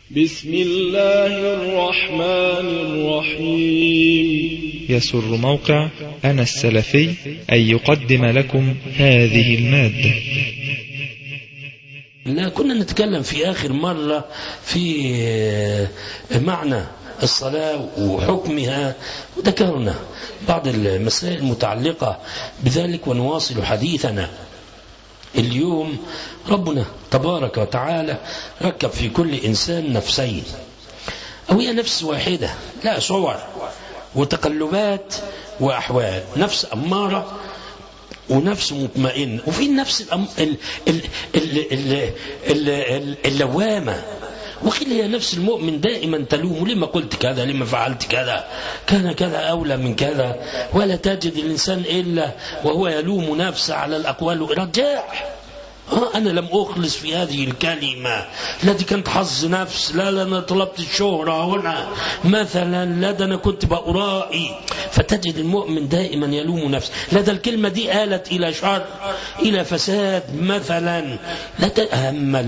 بسم الله الرحمن الرحيم يسر موقع أنا السلفي أن يقدم لكم هذه المادة لا كنا نتكلم في آخر مرة في معنى الصلاة وحكمها وذكرنا بعض المسائل المتعلقة بذلك ونواصل حديثنا اليوم ربنا تبارك وتعالى ركب في كل إنسان نفسين أو هي نفس واحدة لا صور وتقلبات وأحوال نفس أمارة ونفس مطمئن وفي النفس الأم... ال... ال... ال... ال... ال... اللوامة وقيل هي نفس المؤمن دائما تلوم لما قلت كذا لما فعلت كذا كان كذا أولى من كذا ولا تجد الإنسان إلا وهو يلوم نفسه على الأقوال رجاع آه أنا لم أخلص في هذه الكلمة التي كانت حظ نفس لا لا أنا طلبت الشهرة هنا مثلا لا ده أنا كنت بأرائي فتجد المؤمن دائما يلوم نفسه لا ده الكلمة دي آلت إلى شر إلى فساد مثلا لا أما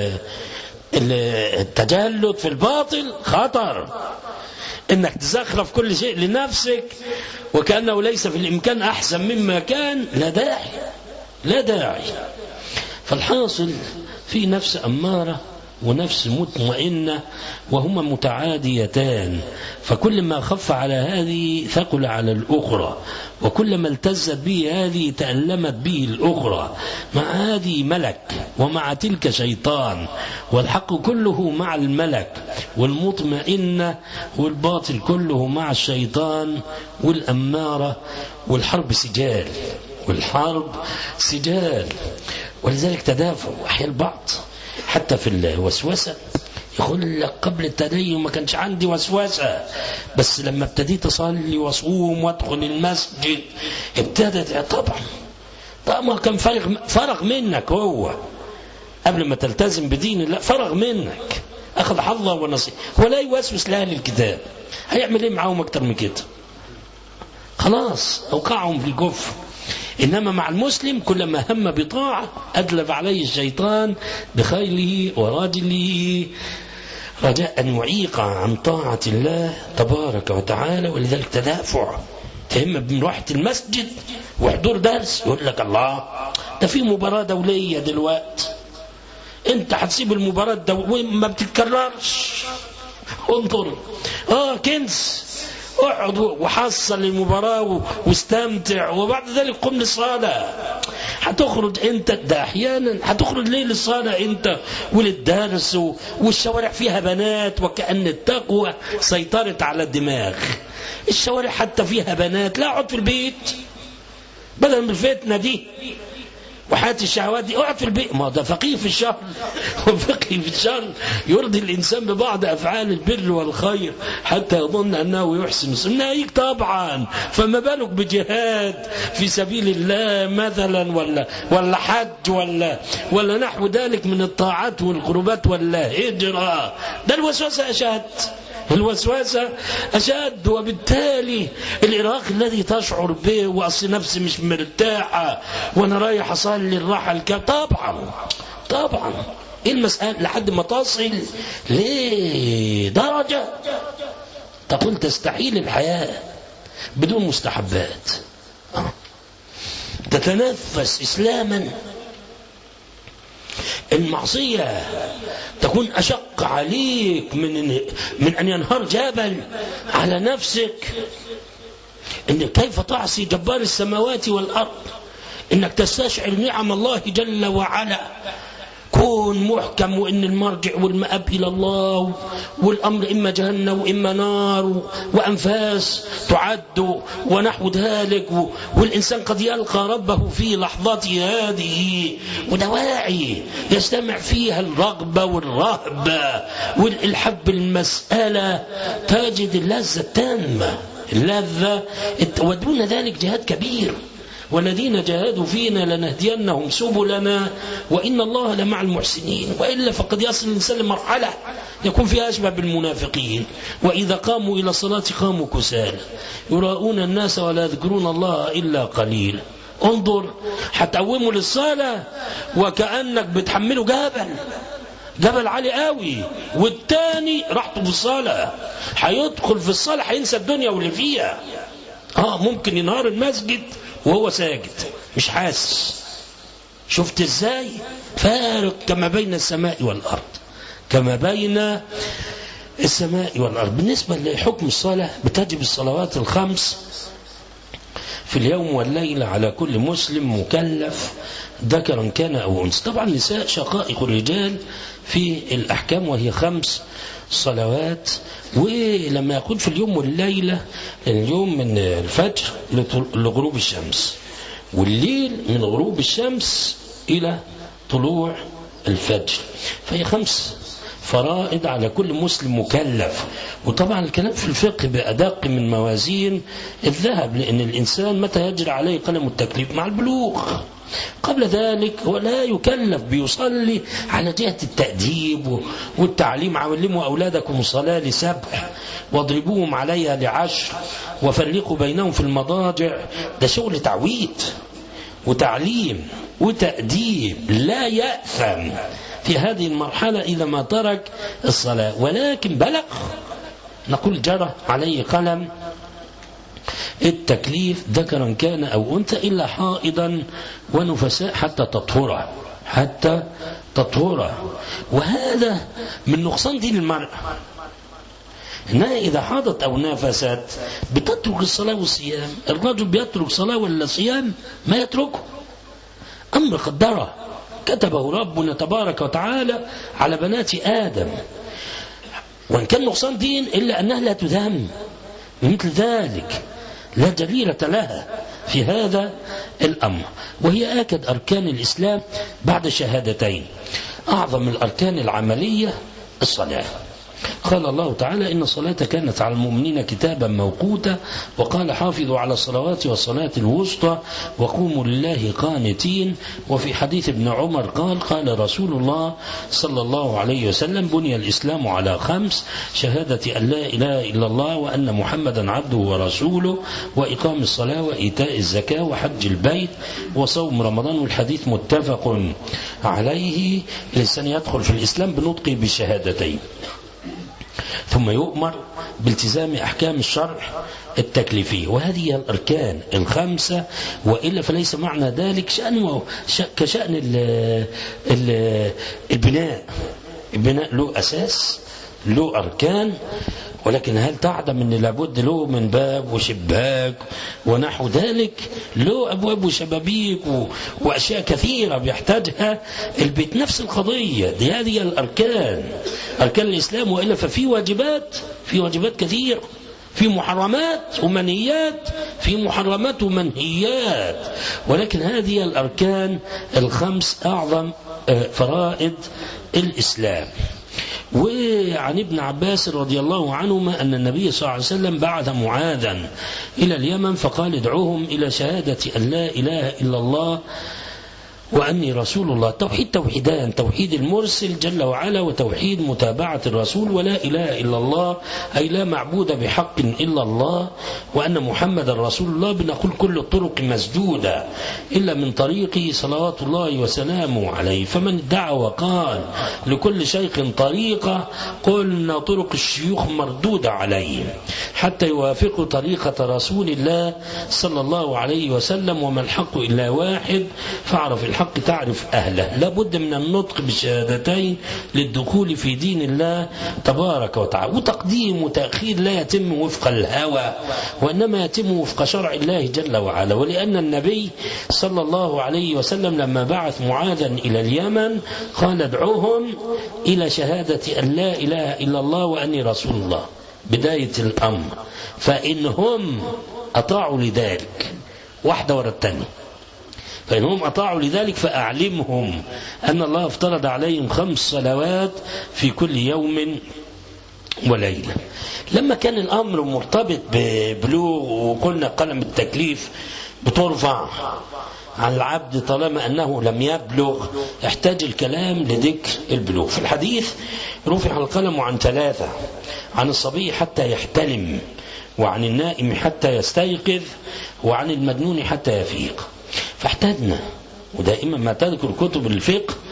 التجلد في الباطل خطر انك تزخرف كل شيء لنفسك وكأنه ليس في الامكان احسن مما كان لا داعي لا داعي فالحاصل في نفس اماره ونفس مطمئنة وهما متعاديتان فكل ما خف على هذه ثقل على الأخرى وكلما التزت به هذه تألمت به الأخرى مع هذه ملك ومع تلك شيطان والحق كله مع الملك والمطمئنة والباطل كله مع الشيطان والأمارة والحرب سجال والحرب سجال ولذلك تدافع أحيانا البعض حتى في الوسوسة يقول لك قبل التدين ما كانش عندي وسوسة بس لما ابتديت أصلي وأصوم وأدخل المسجد ابتدت طبعا طبعا كان فرغ, فرغ منك هو قبل ما تلتزم بدين الله فرغ منك أخذ حظه ونصيب هو لا يوسوس لأهل الكتاب هيعمل إيه معاهم أكتر من كده خلاص أوقعهم في الكفر إنما مع المسلم كلما هم بطاعة أدلب عليه الشيطان بخيله وراجله رجاء أن يعيق عن طاعة الله تبارك وتعالى ولذلك تدافع تهم بمروحة المسجد وحضور درس يقول لك الله ده في مباراة دولية دلوقتي انت هتسيب المباراة الدولية ما بتتكررش انظر اه كنز اقعد وحصل المباراة واستمتع وبعد ذلك قم للصلاة هتخرج انت ده احيانا هتخرج ليه للصلاة انت وللدرس والشوارع فيها بنات وكأن التقوى سيطرت على الدماغ الشوارع حتى فيها بنات لا اقعد في البيت بدل من الفتنة دي وحياة الشهوات دي اقعد في البيت ما ده فقيه في الشر وفقه في الشر يرضي الإنسان ببعض أفعال البر والخير حتى يظن أنه يحسن ناهيك طبعا فما بالك بجهاد في سبيل الله مثلا ولا ولا حج ولا ولا نحو ذلك من الطاعات والقربات ولا هجرة ده الوسوسة أشد الوسوسة أشد وبالتالي الإراق الذي تشعر به وأصل نفسي مش مرتاحة وأنا رايح أصلي الراحة الكاملة طبعا طبعا إيه المسألة لحد ما تصل لدرجة تقول تستحيل الحياة بدون مستحبات تتنفس إسلاما المعصية تكون أشق عليك من من أن ينهار جبل على نفسك إن كيف تعصي جبار السماوات والأرض إنك تستشعر نعم الله جل وعلا كون محكم وإن المرجع والمآب إلى الله والأمر إما جهنم وإما نار وأنفاس تعد ونحو ذلك والإنسان قد يلقى ربه في لحظته هذه ودواعي يستمع فيها الرغبة والرهبة والإلحاب المسألة تجد اللذة التامة اللذة ودون ذلك جهاد كبير والذين جاهدوا فينا لنهدينهم سبلنا وإن الله لمع المحسنين وإلا فقد يصل الإنسان لمرحلة يكون فيها أشبه بالمنافقين وإذا قاموا إلى الصلاة قاموا كسالى يراؤون الناس ولا يذكرون الله إلا قليلا انظر هتقوموا للصلاة وكأنك بتحملوا جبل جبل عالي قوي والتاني راحته في الصلاة هيدخل في الصلاة هينسى الدنيا واللي فيها اه ممكن ينهار المسجد وهو ساجد مش حاسس شفت ازاي فارق كما بين السماء والارض كما بين السماء والارض بالنسبه لحكم الصلاه بتجب الصلوات الخمس في اليوم والليله على كل مسلم مكلف ذكرا كان او انثى طبعا النساء شقائق الرجال في الاحكام وهي خمس صلوات ولما يقول في اليوم والليله اليوم من الفجر لغروب الشمس والليل من غروب الشمس إلى طلوع الفجر فهي خمس فرائض على كل مسلم مكلف وطبعا الكلام في الفقه بأدق من موازين الذهب لأن الإنسان متى يجري عليه قلم التكليف مع البلوغ قبل ذلك هو لا يكلف بيصلي على جهة التأديب والتعليم علموا أولادكم الصلاة لسبع واضربوهم عليها لعشر وفرقوا بينهم في المضاجع ده شغل تعويد وتعليم وتأديب لا يأثم في هذه المرحلة إذا ما ترك الصلاة ولكن بلغ نقول جرى عليه قلم التكليف ذكرا كان أو أنثى إلا حائضا ونفساء حتى تطهر حتى تطهر وهذا من نقصان دين المرأة انها اذا حاضت او نافست بتترك الصلاه والصيام الرجل بيترك صلاه ولا صيام ما يتركه امر قدره كتبه ربنا تبارك وتعالى على بنات ادم وان كان نقصان دين الا انها لا تذم مثل ذلك لا دليل لها في هذا الامر وهي اكد اركان الاسلام بعد شهادتين اعظم الاركان العمليه الصلاه قال الله تعالى إن الصلاة كانت على المؤمنين كتابا موقوتا وقال حافظوا على الصلوات والصلاة الوسطى وقوموا لله قانتين وفي حديث ابن عمر قال قال رسول الله صلى الله عليه وسلم بني الإسلام على خمس شهادة أن لا إله إلا الله وأن محمدا عبده ورسوله وإقام الصلاة وإيتاء الزكاة وحج البيت وصوم رمضان والحديث متفق عليه الإنسان يدخل في الإسلام بنطقه بالشهادتين ثم يؤمر بالتزام أحكام الشرع التكليفية وهذه هي الأركان الخمسة وإلا فليس معنى ذلك شأن كشأن ال ال البناء البناء له أساس له أركان ولكن هل تعلم أن لابد له من باب وشباك ونحو ذلك له أبواب وشبابيك وأشياء كثيرة بيحتاجها البيت نفس القضية دي هذه الأركان أركان الإسلام وإلا ففي واجبات في واجبات كثيرة في محرمات ومنهيات في محرمات ومنهيات ولكن هذه الأركان الخمس أعظم فرائض الإسلام وعن ابن عباس رضي الله عنهما أن النبي صلى الله عليه وسلم بعث معاذا إلى اليمن فقال ادعوهم إلى شهادة أن لا إله إلا الله وأني رسول الله توحيد توحيدان توحيد المرسل جل وعلا وتوحيد متابعة الرسول ولا إله إلا الله أي لا معبود بحق إلا الله وأن محمد رسول الله بنقول كل الطرق مسدودة إلا من طريقه صلوات الله وسلامه عليه فمن ادعى وقال لكل شيخ طريقة قلنا طرق الشيوخ مردودة عليه حتى يوافقوا طريقة رسول الله صلى الله عليه وسلم وما الحق إلا واحد فاعرف الحق الحق تعرف أهله لابد من النطق بالشهادتين للدخول في دين الله تبارك وتعالى وتقديم وتأخير لا يتم وفق الهوى وإنما يتم وفق شرع الله جل وعلا ولأن النبي صلى الله عليه وسلم لما بعث معاذا إلى اليمن قال ادعوهم إلى شهادة أن لا إله إلا الله وأني رسول الله بداية الأمر فإنهم أطاعوا لذلك واحدة ورا الثانية فإنهم أطاعوا لذلك فأعلمهم أن الله افترض عليهم خمس صلوات في كل يوم وليلة لما كان الأمر مرتبط ببلوغ وقلنا قلم التكليف بترفع عن العبد طالما أنه لم يبلغ يحتاج الكلام لذكر البلوغ في الحديث رفع القلم عن ثلاثة عن الصبي حتى يحتلم وعن النائم حتى يستيقظ وعن المجنون حتى يفيق فاحتاجنا ودائما ما تذكر كتب الفقه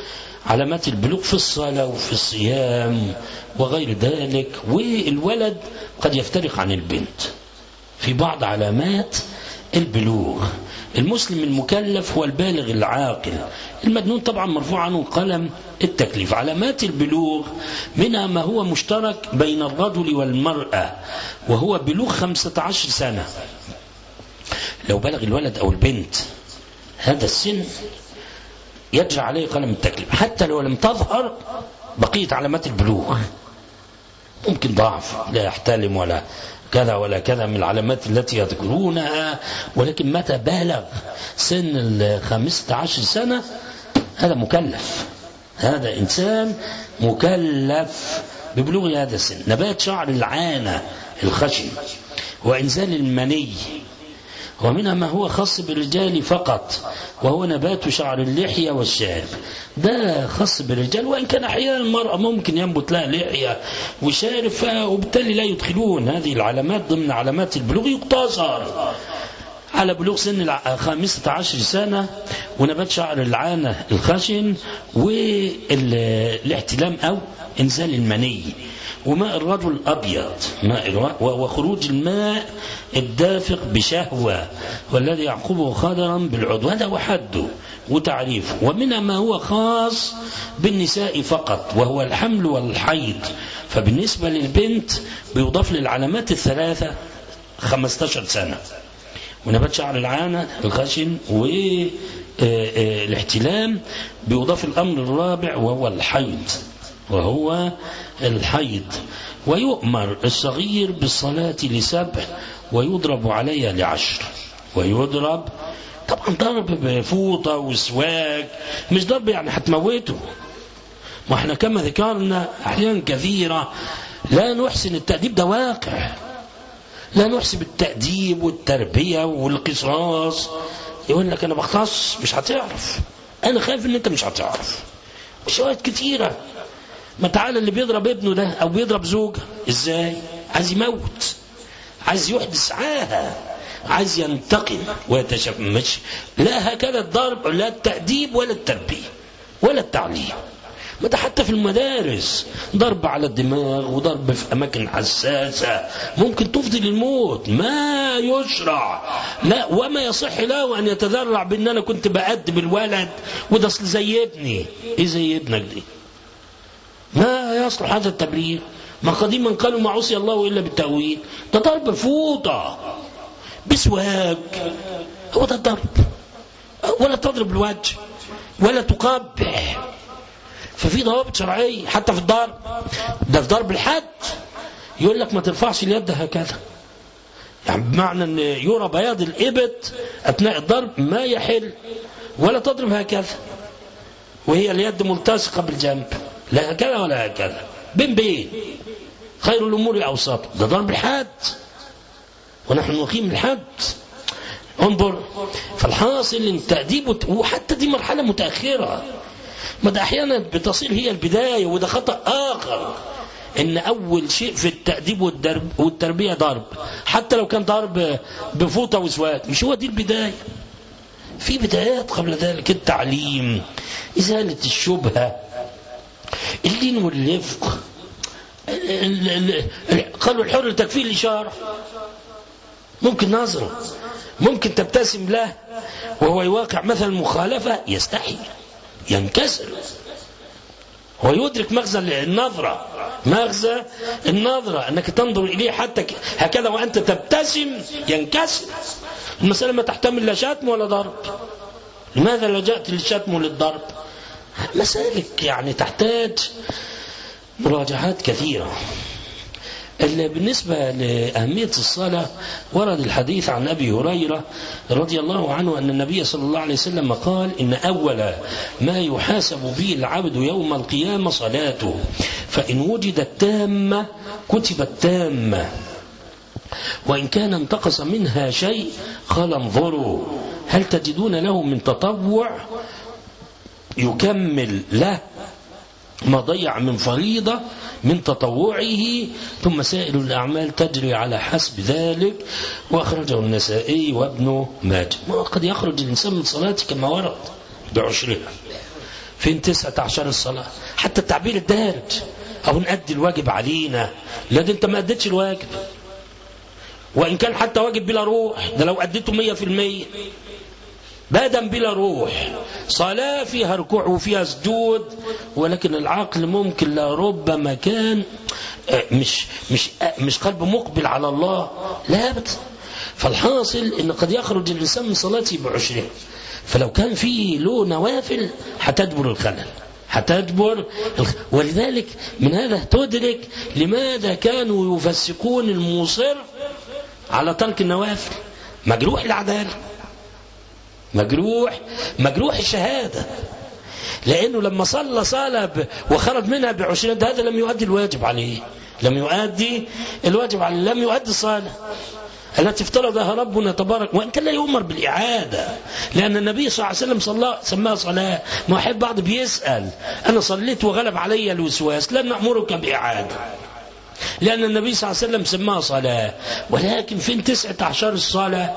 علامات البلوغ في الصلاة وفي الصيام وغير ذلك والولد قد يفترق عن البنت في بعض علامات البلوغ المسلم المكلف هو البالغ العاقل المجنون طبعا مرفوع عنه قلم التكليف علامات البلوغ منها ما هو مشترك بين الرجل والمرأة وهو بلوغ خمسة عشر سنة لو بلغ الولد أو البنت هذا السن يجرى عليه قلم التكليف حتى لو لم تظهر بقية علامات البلوغ ممكن ضعف لا يحتلم ولا كذا ولا كذا من العلامات التي يذكرونها ولكن متى بالغ سن الخامسة عشر سنة هذا مكلف هذا إنسان مكلف ببلوغ هذا السن نبات شعر العانة الخشن وإنزال المني ومنها ما هو خاص بالرجال فقط وهو نبات شعر اللحية والشارب ده خاص بالرجال وإن كان أحيانا المرأة ممكن ينبت لها لحية وشارب وبالتالي لا يدخلون هذه العلامات ضمن علامات البلوغ يقتصر على بلوغ سن خامسة عشر سنة ونبات شعر العانة الخشن والاحتلام أو إنزال المني وماء الرجل أبيض ماء وخروج الماء الدافق بشهوة والذي يعقبه خضرا بالعضو هذا وحده وتعريفه ومنها ما هو خاص بالنساء فقط وهو الحمل والحيض فبالنسبة للبنت بيضاف للعلامات الثلاثة 15 سنة ونبات شعر العانة الخشن والاحتلام بيضاف الأمر الرابع وهو الحيض وهو الحيض ويؤمر الصغير بالصلاة لسبع ويضرب عليها لعشر ويضرب طبعا ضرب بفوطة وسواك مش ضرب يعني هتموته ما احنا كما ذكرنا أحيانا كثيرة لا نحسن التأديب ده واقع لا نحسب التأديب والتربية والقصاص يقول لك أنا بختص مش هتعرف أنا خايف إن أنت مش هتعرف شوية كتيرة ما تعالى اللي بيضرب ابنه ده أو بيضرب زوجه إزاي عايز يموت عايز يحدث عاهة عايز ينتقم ويتشف مش لا هكذا الضرب لا التأديب ولا التربية ولا التعليم ما ده حتى في المدارس ضرب على الدماغ وضرب في أماكن حساسة ممكن تفضي للموت ما يشرع لا وما يصح له أن يتذرع بأن أنا كنت بأدب الولد وده أصل زي ابني إيه زي ابنك دي ما يصلح هذا التبرير ما قديما قالوا ما عصي الله إلا بالتأويل ده ضرب فوطة بسواك هو ده الضرب ولا تضرب الوجه ولا تقبح ففي ضوابط شرعية حتى في الضرب ده في ضرب الحد يقول لك ما ترفعش اليد هكذا يعني بمعنى ان يرى بياض الابط اثناء الضرب ما يحل ولا تضرب هكذا وهي اليد ملتصقه بالجنب لا هكذا ولا هكذا بين بين خير الامور اوسط ده ضرب الحد ونحن نقيم الحد انظر فالحاصل ان تأديب وحتى دي مرحله متاخره ما ده احيانا بتصير هي البدايه وده خطا اخر ان اول شيء في التاديب والدرب والتربيه ضرب حتى لو كان ضرب بفوطه وسواك مش هو دي البدايه في بدايات قبل ذلك التعليم ازاله الشبهه اللين والرفق قالوا الحر تكفيه الاشاره ممكن نظره ممكن تبتسم له وهو يواقع مثلا مخالفه يستحي ينكسر ويدرك مغزى النظرة مغزى النظرة أنك تنظر إليه حتى هكذا وأنت تبتسم ينكسر المسألة ما تحتمل لا شتم ولا ضرب لماذا لجأت للشتم وللضرب مسالك يعني تحتاج مراجعات كثيرة بالنسبة لأهمية الصلاة ورد الحديث عن أبي هريرة رضي الله عنه أن النبي صلى الله عليه وسلم قال إن أول ما يحاسب به العبد يوم القيامة صلاته فإن وجدت تامة كتبت تامة وإن كان انتقص منها شيء قال انظروا هل تجدون له من تطوع يكمل له ما ضيع من فريضة من تطوعه ثم سائر الأعمال تجري على حسب ذلك وأخرجه النسائي وابن ماجه قد يخرج الإنسان من صلاته كما ورد بعشرها فين تسعة عشر الصلاة حتى التعبير الدارج أو نأدي الواجب علينا لا ده أنت ما أديتش الواجب وإن كان حتى واجب بلا روح ده لو أديته مية في المية بادم بلا روح صلاة فيها ركوع وفيها سجود ولكن العقل ممكن لربما كان مش مش مش قلب مقبل على الله لا أبدا فالحاصل ان قد يخرج الانسان من صلاته بعشره فلو كان فيه له نوافل هتدبر الخلل هتدبر الخ... ولذلك من هذا تدرك لماذا كانوا يفسقون المصر على ترك النوافل مجروح العداله مجروح مجروح الشهاده لانه لما صلى صلاه وخرج منها بعشرين هذا لم يؤدي الواجب عليه لم يؤدي الواجب عليه لم يؤدي الصلاه التي افترضها ربنا تبارك وان كان لا يؤمر بالاعاده لان النبي صلى الله عليه وسلم صلى سماها صلاه ما احب بعض بيسال انا صليت وغلب علي الوسواس لن نامرك باعاده لان النبي صلى الله عليه وسلم سماها صلاه ولكن فين تسعه عشر الصلاه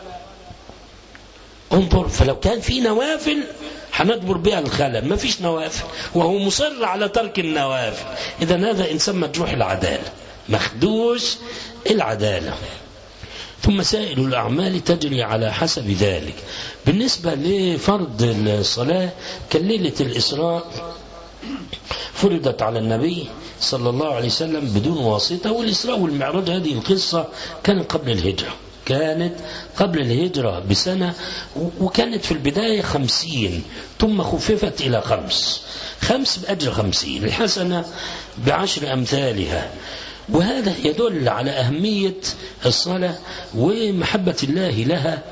انظر فلو كان في نوافل هندبر بها الخلل ما فيش نوافل وهو مصر على ترك النوافل اذا هذا انسان مجروح العداله مخدوش العداله ثم سائر الأعمال تجري على حسب ذلك بالنسبة لفرض الصلاة كليلة الإسراء فرضت على النبي صلى الله عليه وسلم بدون واسطة والإسراء والمعراج هذه القصة كانت قبل الهجرة كانت قبل الهجرة بسنة وكانت في البداية خمسين ثم خففت إلى خمس خمس بأجر خمسين الحسنة بعشر أمثالها وهذا يدل على أهمية الصلاة ومحبة الله لها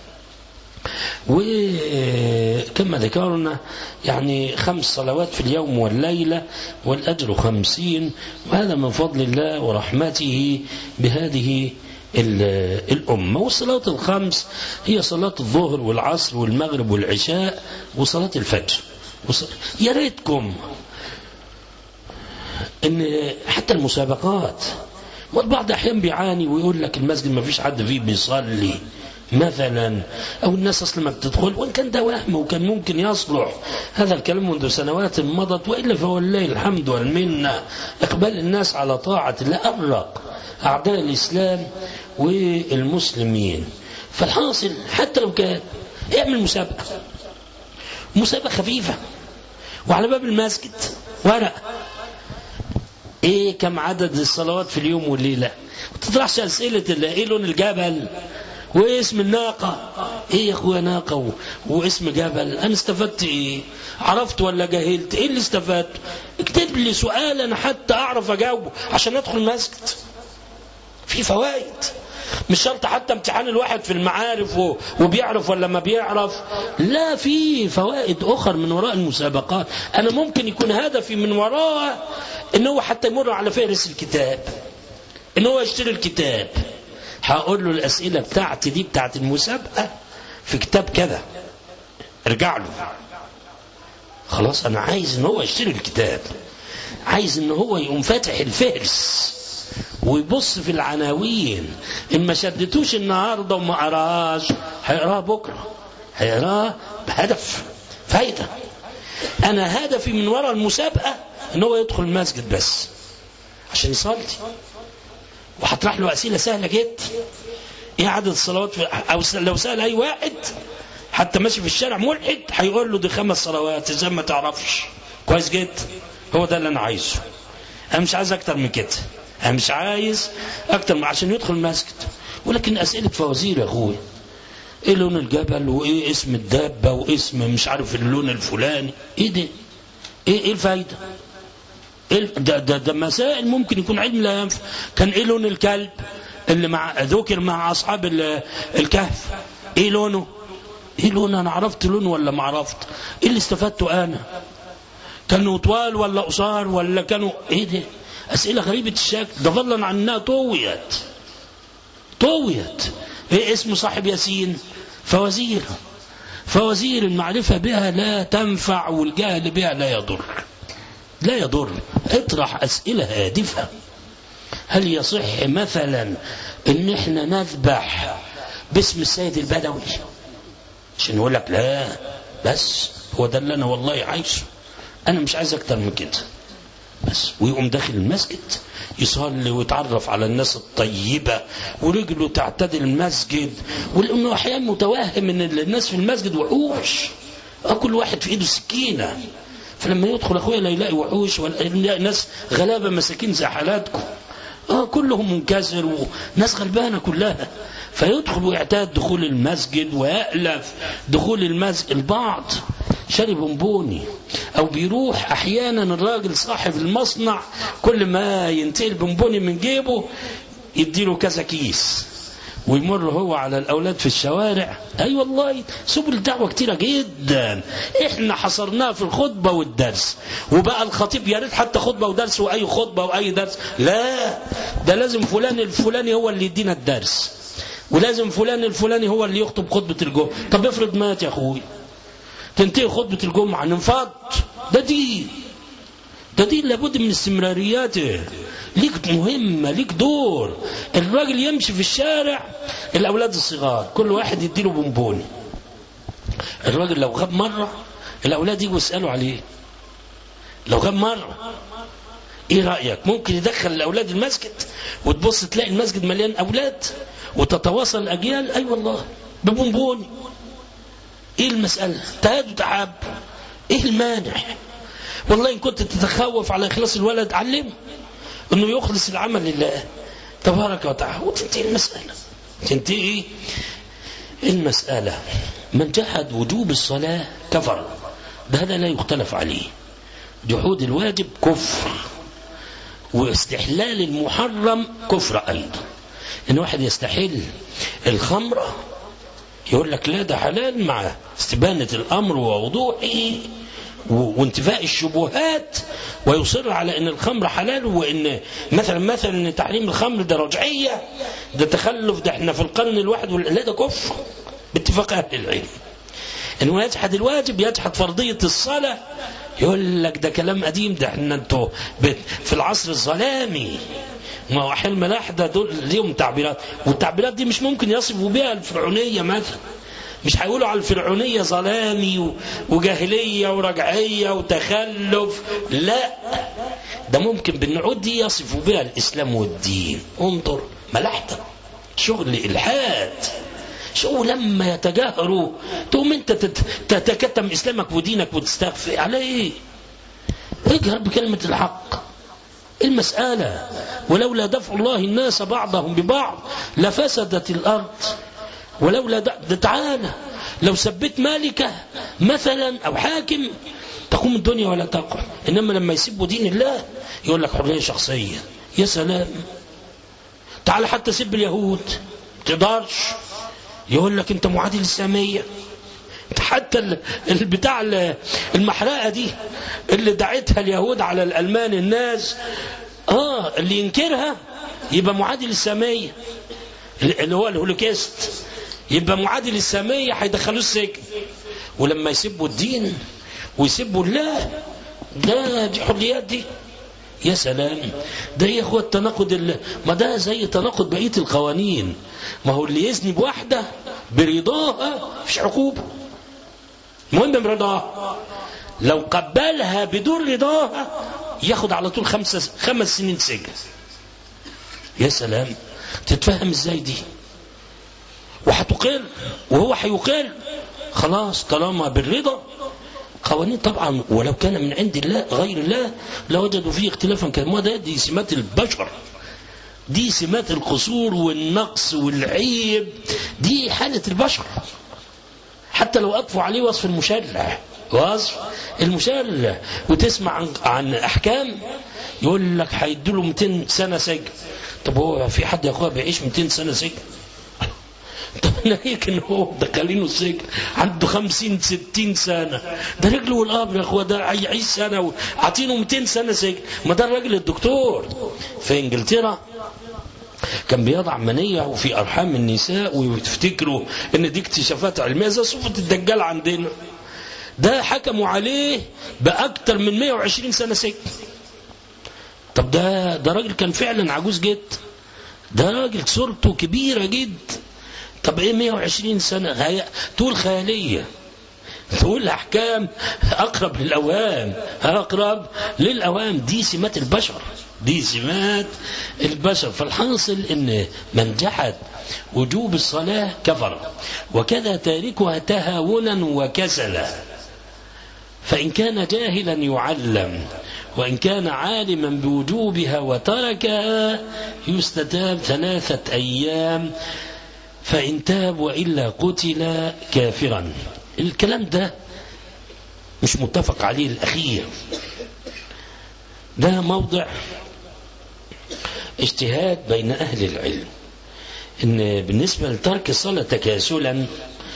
وكما ذكرنا يعني خمس صلوات في اليوم والليلة والأجر خمسين وهذا من فضل الله ورحمته بهذه الأمة والصلاة الخمس هي صلاة الظهر والعصر والمغرب والعشاء وصلاة الفجر يا ريتكم ان حتى المسابقات والبعض احيانا بيعاني ويقول لك المسجد ما فيش حد فيه بيصلي مثلا او الناس اصلا ما بتدخل وان كان ده وهم وكان ممكن يصلح هذا الكلام منذ سنوات مضت والا فهو لله الحمد والمنه اقبال الناس على طاعه الله ارق اعداء الاسلام والمسلمين فالحاصل حتى لو كان اعمل مسابقه مسابقه خفيفه وعلى باب المسجد ورق ايه كم عدد الصلوات في اليوم والليلة ما تطرحش اسئلة ايه لون الجبل وايه اسم الناقة ايه يا اخويا ناقة و... واسم جبل انا استفدت ايه عرفت ولا جهلت ايه اللي استفدت اكتب لي سؤال انا حتى اعرف اجاوبه عشان ادخل المسجد في فوائد مش شرط حتى امتحان الواحد في المعارف و... وبيعرف ولا ما بيعرف لا في فوائد اخر من وراء المسابقات انا ممكن يكون هدفي من وراء ان هو حتى يمر على فهرس الكتاب ان هو يشتري الكتاب هقول له الاسئله بتاعتي دي بتاعت المسابقه في كتاب كذا ارجع له خلاص انا عايز ان هو يشتري الكتاب عايز ان هو يقوم فاتح الفهرس ويبص في العناوين ان ما شدتوش النهارده وما قراش هيقراها بكره هيقراها بهدف فايده انا هدفي من وراء المسابقه ان هو يدخل المسجد بس عشان يصلي وهطرح له اسئله سهله جدا ايه عدد الصلوات في او لو سال اي واحد حتى ماشي في الشارع ملحد هيقول له دي خمس صلوات ازاي ما تعرفش كويس جدا هو ده اللي انا عايزه انا مش عايز اكتر من كده انا مش عايز اكتر من عشان يدخل المسجد ولكن اسئله فوازير يا اخويا ايه لون الجبل وايه اسم الدابه واسم مش عارف اللون الفلاني ايه ده ايه ايه الفايده إيه ده, ده, ده مسائل ممكن يكون علم لا ينفع كان ايه لون الكلب اللي مع ذكر مع اصحاب الكهف ايه لونه ايه لونه انا عرفت لونه ولا ما عرفت ايه اللي استفدته انا كانوا طوال ولا قصار ولا كانوا ايه ده اسئله غريبه الشكل ده فضلا عن انها طويت طويت ايه اسم صاحب ياسين فوازير فوازير المعرفة بها لا تنفع والجهل بها لا يضر لا يضر اطرح أسئلة هادفة هل يصح مثلا ان احنا نذبح باسم السيد البدوي عشان يقول لك لا بس هو ده اللي انا والله عايشه انا مش عايز اكتر من كده بس ويقوم داخل المسجد يصلي ويتعرف على الناس الطيبة ورجله تعتدل المسجد ولأنه أحيانا متوهم أن الناس في المسجد وحوش آه، كل واحد في إيده سكينة فلما يدخل أخويا لا يلاقي وحوش ولا يلاقي ناس غلابة مساكين زي حالاتكم آه كلهم منكسر وناس غلبانة كلها فيدخل ويعتاد دخول المسجد ويألف دخول المسجد البعض شارب بونبوني او بيروح احيانا الراجل صاحب المصنع كل ما ينتهي البونبوني من جيبه يديله كذا كيس ويمر هو على الاولاد في الشوارع اي أيوة والله سبل الدعوه كتيره جدا احنا حصرناها في الخطبه والدرس وبقى الخطيب يا ريت حتى خطبه ودرس واي خطبه واي درس لا ده لازم فلان الفلاني هو اللي يدينا الدرس ولازم فلان الفلاني هو اللي يخطب خطبه الجمعه طب افرض مات يا اخوي تنتهي خطبة الجمعة ننفض ده دين ده دين لابد من استمرارياته ليك مهمة ليك دور الراجل يمشي في الشارع الأولاد الصغار كل واحد يديله بونبوني الراجل لو غاب مرة الأولاد يجوا يسألوا عليه لو غاب مرة ايه رأيك ممكن يدخل الأولاد المسجد وتبص تلاقي المسجد مليان أولاد وتتواصل الأجيال أي أيوة والله ببونبوني ايه المسألة تهاد وتحاب ايه المانع والله ان كنت تتخوف على اخلاص الولد علمه انه يخلص العمل لله تبارك وتعالى وتنتهي المسألة تنتهي المسألة من جحد وجوب الصلاة كفر ده هذا لا يختلف عليه جحود الواجب كفر واستحلال المحرم كفر أيضا إن واحد يستحل الخمرة يقول لك لا ده حلال مع استبانة الأمر ووضوحه وانتفاء الشبهات ويصر على ان الخمر حلال وان مثلا مثلا ان تحريم الخمر ده رجعيه ده تخلف ده احنا في القرن الواحد لا ده كفر باتفاق اهل العلم انه يجحد الواجب يجحد فرضيه الصلاه يقول لك ده كلام قديم ده احنا انتوا في العصر الظلامي ما هو حلم لاحدة دول ليهم تعبيرات والتعبيرات دي مش ممكن يصفوا بها الفرعونية مثلا مش هيقولوا على الفرعونية ظلامي وجاهلية ورجعية وتخلف لا ده ممكن بالنعود دي يصفوا بها الإسلام والدين انظر ملاحدة شغل إلحاد شو لما يتجاهروا تقوم انت تتكتم اسلامك ودينك وتستغفر على ايه اجهر بكلمة الحق المسألة ولولا دفع الله الناس بعضهم ببعض لفسدت الأرض ولولا ده تعالى لو سبت مالكة مثلا أو حاكم تقوم الدنيا ولا تقع إنما لما يسبوا دين الله يقول لك حرية شخصية يا سلام تعال حتى سب اليهود تقدرش يقول لك انت معادي للسامية حتى البتاع المحرقة دي اللي دعتها اليهود على الألمان الناس اه اللي ينكرها يبقى معادي للسامية اللي هو الهولوكيست يبقى معادي للسامية هيدخلوه السجن ولما يسبوا الدين ويسبوا الله ده دي حريات دي يا سلام ده يا اخوة التناقض ما ده زي تناقض بقية القوانين ما هو اللي يزني بواحدة برضاها مفيش عقوبة المهم برضاها لو قبلها بدون رضاها ياخد على طول خمسة خمس سنين سجن يا سلام تتفهم ازاي دي وهتقر وهو هيقر خلاص طالما بالرضا قوانين طبعا ولو كان من عند الله غير الله لوجدوا فيه اختلافا كان ده دي سمات البشر دي سمات القصور والنقص والعيب دي حالة البشر حتى لو أضفوا عليه وصف المشرع وصف المشرع وتسمع عن, عن أحكام يقول لك هيدوا له 200 سنة سجن طب هو في حد يا أخويا بيعيش 200 سنة سجن طب ناهيك ان هو دخلينه السجن عنده 50 60 سنه ده رجله والقبر يا اخويا ده هيعيش سنه عاطينه 200 سنه سجن ما ده الراجل الدكتور في انجلترا كان بيضع منية وفي أرحام النساء ويفتكروا إن دي اكتشافات علمية زي صفة الدجال عندنا ده حكموا عليه بأكثر من 120 سنة سجن طب ده ده راجل كان فعلا عجوز جد ده راجل صورته كبيرة جد طب ايه 120 سنة هي طول خيالية تقول أحكام أقرب للأوهام أقرب للأوهام دي سمات البشر دي سمات البشر فالحاصل ان من جحد وجوب الصلاة كفر وكذا تاركها تهاونا وكسلا فإن كان جاهلا يعلم وإن كان عالما بوجوبها وتركها يستتاب ثلاثة أيام فإن تاب وإلا قتل كافرا الكلام ده مش متفق عليه الأخير ده موضع اجتهاد بين أهل العلم إن بالنسبة لترك الصلاة تكاسلا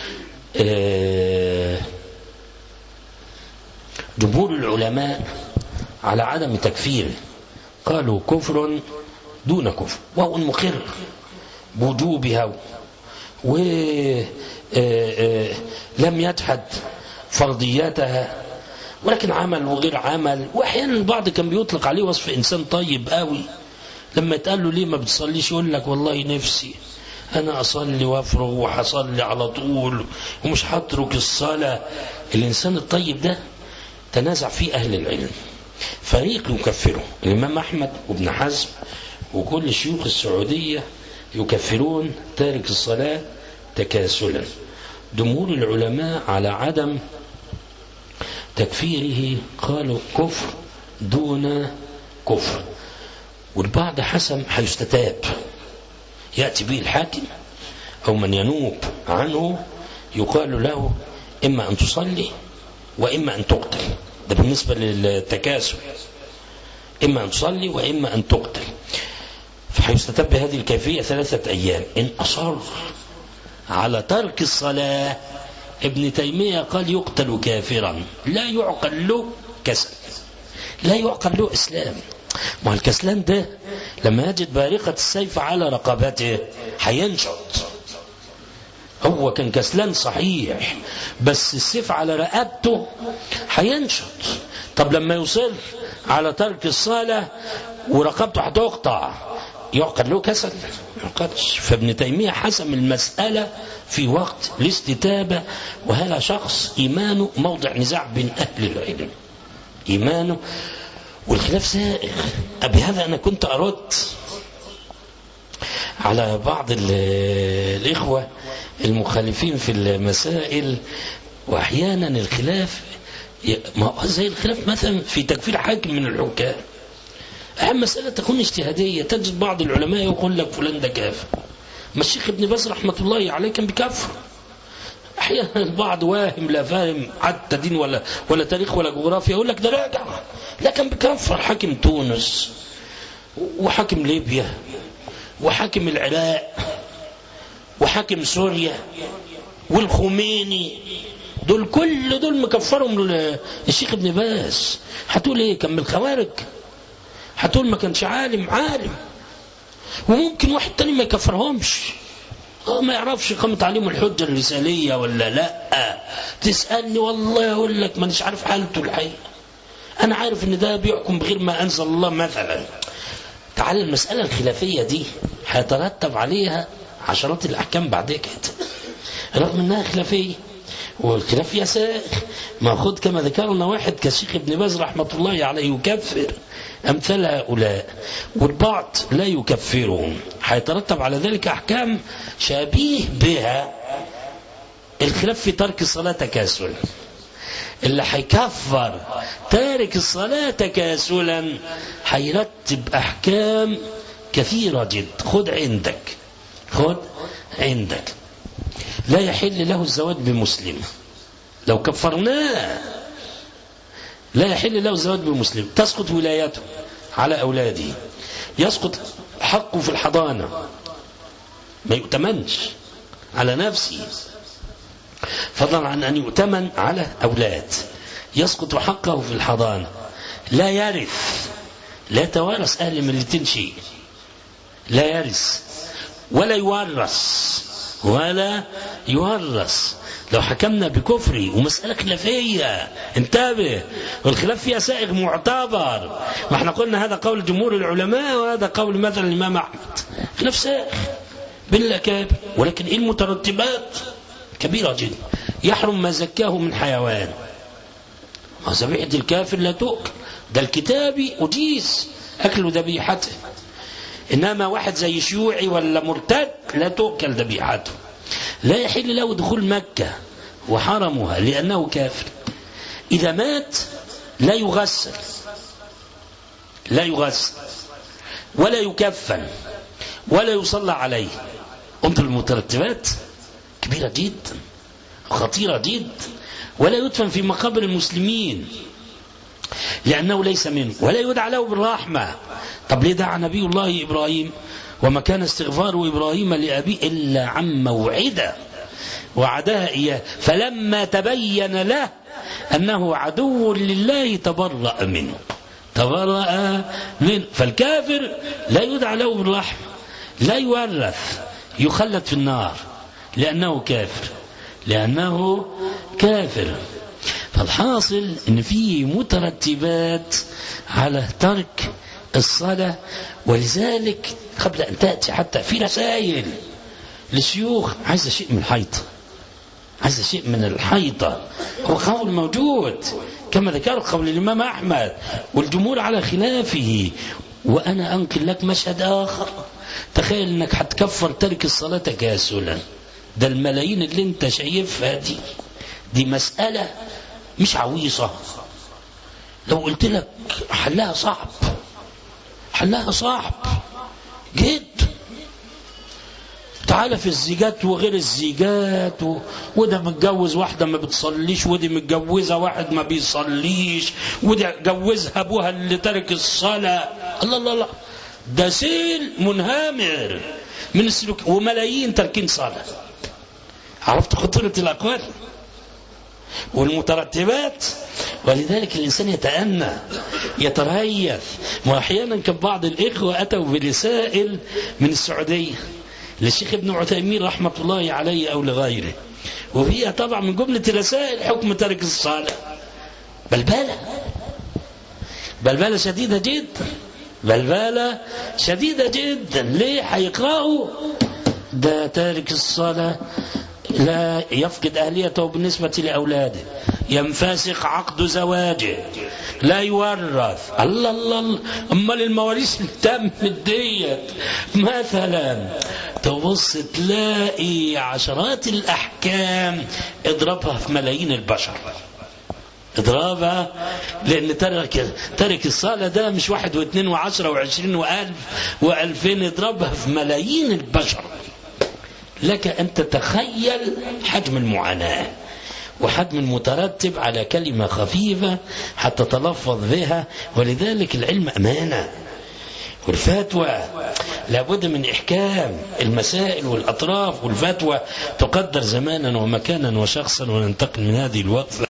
جمهور العلماء على عدم تكفيره قالوا كفر دون كفر وهو مقر بوجوبها ولم يجحد فرضياتها ولكن عمل وغير عمل واحيانا البعض كان بيطلق عليه وصف انسان طيب قوي لما يتقال له ليه ما بتصليش يقول لك والله نفسي انا اصلي وافرغ وحصلي على طول ومش هترك الصلاه الانسان الطيب ده تنازع فيه اهل العلم فريق يكفره الامام احمد وابن حزم وكل شيوخ السعوديه يكفرون تارك الصلاه تكاسلا جمهور العلماء على عدم تكفيره قالوا كفر دون كفر والبعض حسم هيستتاب يأتي به الحاكم أو من ينوب عنه يقال له إما أن تصلي وإما أن تقتل ده بالنسبة للتكاسل إما أن تصلي وإما أن تقتل فهيستتب بهذه الكيفية ثلاثة أيام إن أصر على ترك الصلاة ابن تيمية قال يقتل كافرا لا يعقل له كسل لا يعقل له إسلام ما الكسلان ده لما يجد بارقة السيف على رقبته هينشط هو كان كسلان صحيح بس السيف على رقبته هينشط طب لما يصر على ترك الصلاة ورقبته هتقطع يعقد له كسل يعقدش فابن تيمية حسم المسألة في وقت الاستتابة وهذا شخص إيمانه موضع نزاع بين أهل العلم إيمانه والخلاف سائغ بهذا أنا كنت أردت على بعض الإخوة المخالفين في المسائل وأحيانا الخلاف زي الخلاف مثلا في تكفير حاكم من الحكام أهم مسألة تكون اجتهادية تجد بعض العلماء يقول لك فلان ده كافر ما الشيخ ابن باز رحمة الله عليه كان بكفر أحيانا البعض واهم لا فاهم حتى دين ولا ولا تاريخ ولا جغرافيا يقول لك ده راجع لا كان بكفر حاكم تونس وحاكم ليبيا وحاكم العراق وحاكم سوريا والخميني دول كل دول مكفرهم الشيخ ابن باز هتقول ايه كان من الخوارج هتقول ما كانش عالم عالم وممكن واحد تاني ما يكفرهمش اه ما يعرفش قامت عليهم الحجة الرسالية ولا لا تسألني والله أقول لك مانيش عارف حالته الحقيقة أنا عارف إن ده بيحكم بغير ما أنزل الله مثلا تعال المسألة الخلافية دي هيترتب عليها عشرات الأحكام بعد كده رغم إنها خلافية والخلاف يساء ما خد كما ذكرنا واحد كشيخ ابن باز رحمة الله عليه يكفر أمثال هؤلاء والبعض لا يكفرهم هيترتب على ذلك أحكام شبيه بها الخلاف في ترك الصلاة تكاسلا اللي هيكفر تارك الصلاة تكاسلا هيرتب أحكام كثيرة جدا خد عندك خد عندك لا يحل له الزواج بمسلم لو كفرناه لا يحل له الزواج بمسلم تسقط ولايته على أولاده يسقط حقه في الحضانة ما يؤتمنش على نفسه فضلا عن أن يؤتمن على أولاد يسقط حقه في الحضانة لا يرث لا توارث أهل ملتين شيء لا يرث ولا يورث ولا يورث لو حكمنا بكفري ومسألة خلافية انتبه والخلاف فيها سائغ معتبر ما احنا قلنا هذا قول جمهور العلماء وهذا قول مثلا الإمام أحمد خلاف سائغ بالأكابر ولكن ايه المترتبات كبيرة جدا يحرم ما زكاه من حيوان ما ذبيحة الكافر لا تؤكل ده الكتابي أجيز أكل ذبيحته إنما واحد زي شيوعي ولا مرتد لا تؤكل ذبيحته لا يحل له دخول مكة وحرمها لأنه كافر إذا مات لا يغسل لا يغسل ولا يكفن ولا يصلى عليه انظر المترتبات كبيرة جدا خطيرة جدا ولا يدفن في مقابر المسلمين لأنه ليس منه ولا يدعى له بالرحمة طب ليه دعا نبي الله إبراهيم وما كان استغفار إبراهيم لأبيه إلا عن موعدة وعدها إياه فلما تبين له أنه عدو لله تبرأ منه تبرأ منه فالكافر لا يدعى له بالرحمة لا يورث يخلد في النار لأنه كافر لأنه كافر فالحاصل ان في مترتبات على ترك الصلاة ولذلك قبل أن تأتي حتى في رسائل للشيوخ عايزة شيء من الحيطة عايزة شيء من الحيطة هو قول موجود كما ذكر قول الإمام أحمد والجمهور على خلافه وأنا أنقل لك مشهد آخر تخيل أنك هتكفر ترك الصلاة تكاسلا ده الملايين اللي انت شايفها دي دي مسألة مش عويصة لو قلت لك حلها صعب حلها صعب جد تعالى في الزيجات وغير الزيجات و... وده متجوز واحدة ما بتصليش ودي متجوزة واحد ما بيصليش وده جوزها أبوها اللي ترك الصلاة الله الله الله ده سيل منهمر من السلوك وملايين تركين صلاة عرفت خطورة الأقوال والمترتبات ولذلك الإنسان يتأنى يتريث وأحيانا كان بعض الإخوة أتوا برسائل من السعودية للشيخ ابن عثيمين رحمة الله عليه أو لغيره وفيها طبعا من جملة الرسائل حكم ترك الصلاة بلبلة بلبلة شديدة جدا بلبلة شديدة جدا ليه هيقرأوا ده تارك الصلاة لا يفقد أهليته بالنسبة لأولاده ينفسخ عقد زواجه لا يورث الله الله, الله. أمال المواريث التم ديت مثلا تبص تلاقي عشرات الأحكام اضربها في ملايين البشر اضربها لان ترك ترك الصلاه ده مش واحد واثنين وعشرة وعشرين والف والفين اضربها في ملايين البشر لك أن تتخيل حجم المعاناة وحجم المترتب على كلمة خفيفة حتى تلفظ بها ولذلك العلم أمانة والفتوى لابد من إحكام المسائل والأطراف والفتوى تقدر زمانا ومكانا وشخصا وننتقل من هذه الوقفة